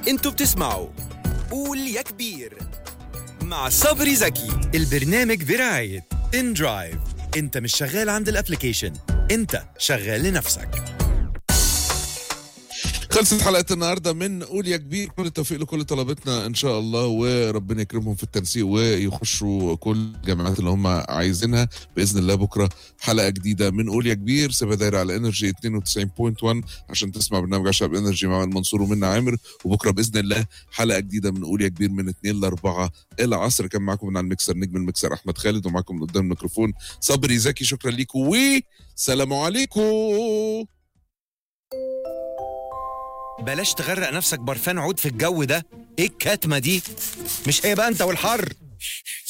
انتوا بتسمعوا قول يا كبير مع صبري زكي البرنامج برعاية ان درايف انت مش شغال عند الابليكيشن انت شغال لنفسك خلصت حلقه النهارده من قول يا كبير كل التوفيق لكل طلبتنا ان شاء الله وربنا يكرمهم في التنسيق ويخشوا كل الجامعات اللي هم عايزينها باذن الله بكره حلقه جديده من قول يا كبير سيبها دايره على انرجي 92.1 عشان تسمع برنامج عشاب انرجي مع المنصور ومنى عامر وبكره باذن الله حلقه جديده من قول يا كبير من 2 ل 4 العصر كان معاكم من على المكسر نجم المكسر احمد خالد ومعاكم من قدام الميكروفون صبري زكي شكرا ليكم وسلام عليكم بلاش تغرق نفسك برفان عود في الجو ده ايه الكتمة دي مش ايه بقى انت والحر